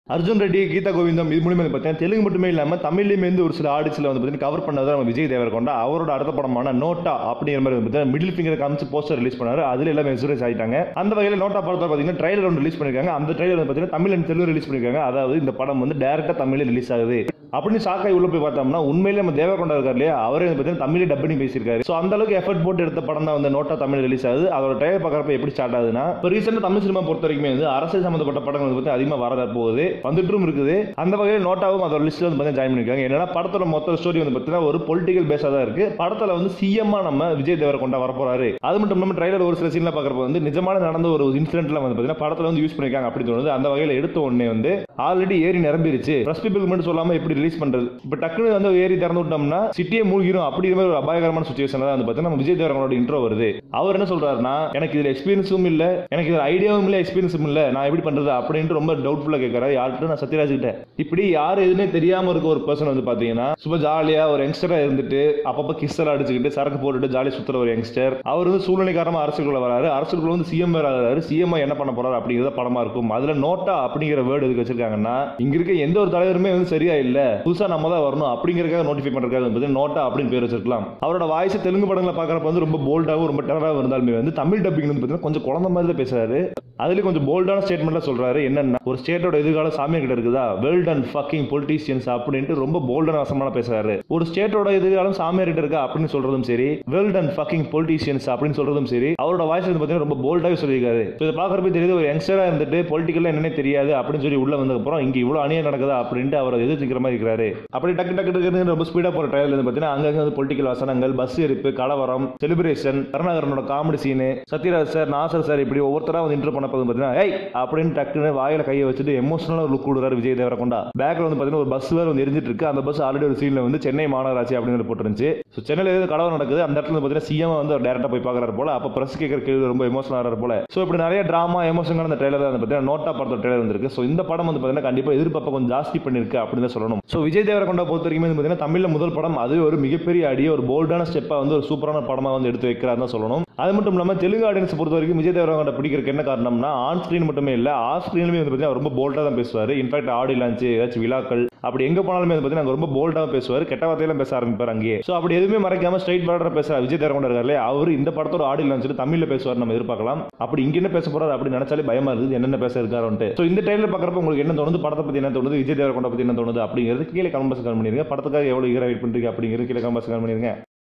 அர்ஜுன் ரெட்டி கீதா கோவிந்தம் இது மூலியமா வந்து பார்த்தீங்கன்னா தெலுங்கு மட்டுமே இல்லாமல் தமிழ்லையுமே வந்து ஒரு சில ஆடிச்சில் வந்து பார்த்தீங்கன்னா கவர் பண்ணது நம்ம விஜய் தேவரகொண்டா அவரோட அடுத்த படமான நோட்டா அப்படிங்கிற மாதிரி வந்து பார்த்தீங்கன்னா மிடில் ஃபிங்கர் காமிச்சு போஸ்டர் ரிலீஸ் பண்ணாரு அதுல எல்லாம் மெசூரேஸ் ஆயிட்டாங்க அந்த வகையில் நோட்டா படத்தை பார்த்தீங்கன்னா ட்ரைலர் ஒன்று ரிலீஸ் பண்ணிருக்காங்க அந்த ட்ரைலர் வந்து பார்த்தீங்கன்னா தமிழ் அண்ட் தெலுங்கு ரிலீஸ் பண்ணிருக்காங்க அதாவது இந்த படம் வந்து டேரக்டா தமிழில் ரிலீஸ் ஆகுது அப்படின்னு ஷாக்காய் உள்ள போய் பார்த்தோம்னா உண்மையிலே நம்ம தேவரகொண்டா இருக்கார் இல்லையா அவரே வந்து பார்த்தீங்கன்னா தமிழ் டப்பினி பேசியிருக்காரு ஸோ அந்த அளவுக்கு எஃபர்ட் போட்டு எடுத்த படம் தான் வந்து நோட்டா தமிழ் ரிலீஸ் ஆகுது அதோட ட்ரைலர் பார்க்குறப்ப எப்படி ஸ்டார்ட் ஆகுதுன்னா இப்போ ரீசெண்டாக தமிழ் சினிமா பொறுத்த வரைக்குமே வந்து அரசியல் சம்மந்தப்பட்ட படங்கள் வந்து பார்த்தீங்கன்னா அதிகமாக வர போகுது வந்துட்டும் இருக்குது அந்த வகையில் நோட்டாவும் அதோட லிஸ்ட்ல வந்து பார்த்தீங்கன்னா ஜாயின் பண்ணிருக்காங்க என்னன்னா படத்தோட மொத்த ஸ்டோரி வந்து பார்த்தீங்கன்னா ஒரு பொலிட்டிக்கல் பேஸாக தான் இருக்கு படத்தில் வந்து சிஎம்மா நம்ம விஜய் தேவரகொண்டா வரப்போறாரு அது மட்டும் இல்லாமல் ட்ரைலர் ஒரு சில சீன்ல பார்க்குறப்ப வந்து நிஜமான நடந்த ஒரு இன்சிடென்ட்ல வந்து பார்த்தீங்கன்னா படத்தில் வந்து யூஸ் பண்ணிருக்காங்க அப்படி தோணுது அந்த வகையில் எடுத்த உடனே வந்து ஆல்ரெடி ஏரி நிரம்பிருச்சு ப்ரெஸ் பீப்புள் மட்டும் சொல்லாம எப்படி ரிலீஸ் பண்றது இப்போ டக்குனு வந்து ஏரி திறந்து விட்டோம்னா சிட்டியே மூழ்கிரும் அப்படிங்கிற மாதிரி ஒரு அபாயகரமான சுச்சுவேஷன் தான் வந்து பார்த்தீங்கன்னா நம்ம விஜய் தேவரகனோட இன்ட்ரோ வருது அவர் என்ன சொல்றாருன்னா எனக்கு இதுல எக்ஸ்பீரியன்ஸும் இல்ல எனக்கு இதுல ஐடியாவும் இல்ல எக்ஸ்பீரியன்ஸும் இல்ல நான் எப்படி பண்றது அப்படின்ட்டு ரொம்ப டவுட்ஃபுல்லா கேட்கறாரு யார்கிட்ட நான் சத்யராஜ் கிட்ட இப்படி யார் எதுவுமே தெரியாம இருக்க ஒரு பர்சன் வந்து பாத்தீங்கன்னா சும்மா ஜாலியா ஒரு யங்ஸ்டரா இருந்துட்டு அப்பப்ப கிஸ்ஸர் அடிச்சுக்கிட்டு சரக்கு போட்டுட்டு ஜாலி சுத்துற ஒரு யங்ஸ்டர் அவர் வந்து சூழ்நிலை காரணமா அரசுக்குள்ள வராரு அரசுக்குள்ள வந்து சிஎம் வராரு சிஎம் என்ன பண்ண போறாரு அப்படிங்கிறத படமா இருக்கும் அதுல நோட்டா அப்படிங்கிற வேர்டு எதுக்கு வச்சிருக்காங்கன்னா இங்க இருக்க எந்த ஒரு தலைவருமே வந்து சரியா இல்ல புதுசா நம்ம தான் வரணும் அப்படிங்கறதுக்காக நோட்டிஃபை பண்றதுக்காக வந்து நோட்டா அப்படின்னு பேர் வச்சிருக்கலாம் அவரோட வாய்ஸ் தெலுங்கு படங்களை பாக்குறப்ப வந்து ரொம்ப போல்டாகவும் ரொம்ப டெரராகவும் இருந்தாலுமே வந்து தமிழ் டப்பிங் வந்து பார்த்தீங்கன்னா கொஞ்சம் குழந்தை மாதிரி தான் பேசுறாரு அதுலயும் கொஞ்சம் போல்டான ஸ்டேட்மெண்ட்ல சொல்றாரு என்னன்னா ஒரு ஸ்டேட்டோட எதிர்காலம் சாமியார் கிட்ட இருக்குதா வெல் டன் ஃபக்கிங் பொலிட்டீஷியன்ஸ் அப்படின்ட்டு ரொம்ப போல்டான வசமான பேசுறாரு ஒரு ஸ்டேட்டோட எதிர்காலம் சாமியார் கிட்ட இருக்கா அப்படின்னு சொல்றதும் சரி வெல் டன் ஃபக்கிங் பொலிட்டீஷியன்ஸ் அப்படின்னு சொல்றதும் சரி அவரோட வாய்ஸ் வந்து பார்த்தீங்கன்னா ரொம்ப போல்டாகவே சொல்லியிருக்காரு So இதை பார்க்கறப்ப தெரியுது ஒரு யங்ஸ்டரா இருந்துட்டு பொலிட்டிக்கலா என்னன்னே தெரியாது அப்படின்னு சொல்லி உள்ள வந்ததுக்கு அப்புறம் இங்க இவ்வளவு அநியாயம் நடக்குதா அப்படின்ட்டு அவரை எதிர்த்துக்கிற மாதிரி இருக்கிறாரு அப்படி டக்கு டக்கு டக்குன்னு ரொம்ப ஸ்பீடா போற ட்ரையல் வந்து பார்த்தீங்கன்னா அங்கங்க வந்து பொலிட்டிக்கல் வசனங்கள் பஸ் எரிப்பு கலவரம் செலிப்ரேஷன் கருணாகரனோட comedy scene Sathyaraj sir Nassar sir இப்படி ஒவ்வொருத்தரா வந்து இன்டர் பண்ண போது பார்த்தீங்கன்னா ஏய் அப்படின்னு டக்குன்னு வாயில கையை வச்சுட்டு எமோஷனலா லுக் கொடுறாரு விஜய் தேவரகொண்டா பேக்ல வந்து பார்த்தீங்கன்னா ஒரு பஸ் வேற வந்து எரிஞ்சிட்டு இருக்கு அந்த பஸ் ஆல்ரெடி ஒரு சீன்ல வந்து சென்னை மாநகராட்சி அப்படின்னு போட்டுருந்துச்சு ஸோ சென்னையில் எது கலவரம் நடக்குது அந்த இடத்துல வந்து பார்த்தீங்கன்னா சிஎம் வந்து டேரக்டா போய் பார்க்கறாரு போல அப்போ பிரஸ் கேட்கற கேள்வி ரொம்ப எமோஷனல் ஆகிறார் போல ஸோ இப்படி நிறைய டிராமா எமோஷன் அந்த ட்ரெயிலர் வந்து பார்த்தீங்கன்னா நோட்டா படத்தோட ட்ரெயிலர் வந்திருக்கு ஸோ இந்த படம் வந்து பார்த்தீங்கன்னா கண்டிப்பா எதிர்பார்ப்பை கொஞ்சம் ஜாஸ்தி பண்ணிருக்கு அப்படின்னு தான் சொல்லணும் ஸோ விஜய் தேவரகொண்டா பொறுத்த வரைக்கும் வந்து பார்த்தீங்கன்னா தமிழ்ல முதல் படம் அது ஒரு மிகப்பெரிய அடிய ஒரு போல்டான ஸ்டெப்பா வந்து ஒரு சூப்பரான படமா வந்து எடுத்து வைக்கிறாருன்னு தான் சொல்லணும் அது மட்டும் இல்லாமல் தெலுங்கு ஆடியன்ஸ் பொறுத்த வரைக்கும் விஜய் தேவரகொண்டா பிடிக்கிறதுக்கு என்ன காரணம்னா ஆன் ஸ்க்ரீன் மட்டுமே இல்லை ஆஃப் ஸ்க்ரீனுமே வந்து பார்த்தீங்கன்னா ரொம்ப போல்டாக தான் பேசுவார் இன்ஃபேக்ட் ஆடி லான்ச் ஏதாச்சும் விழாக்கள் அப்படி எங்க போனாலுமே வந்து பார்த்தீங்கன்னா ரொம்ப போல்டாக பேசுவார் கெட்ட வார்த்தையெல்லாம் பேச ஆரம்பிப்பார் அங்கேயே ஸோ அப்படி எதுவுமே மறைக்காம ஸ்ட்ரைட் பார்டர் பேசுற விஜய் தேவரகொண்டா இருக்காரு அவர் இந்த படத்தோட ஆடி லான்ச் தமிழ்ல பேசுவார் நம்ம எதிர்பார்க்கலாம் அப்படி இங்க என்ன பேச போறாரு அப்படி நினைச்சாலே பயமா இருக்குது என்னென்ன பேச இருக்காருன்ட்டு ஸோ இந்த ட்ரெயிலர் பார்க்குறப்ப உங்களுக்கு என்ன தோணுது படத்தை பத்தி என்ன தோணுது விஜய் தேவரகொண்டா பத்தி என்ன தோணுது அப்படிங்கிறது கீழே கமெண்ட்ஸ் கமெண்ட் பண்ணிருங்க படத்துக்காக எவ்வளவு ஈர வெயிட் பண்றீங்க அப்படிங்கிறது கீழே கமெண்ட்ஸ் கமெண்ட் பண்ணிருங்க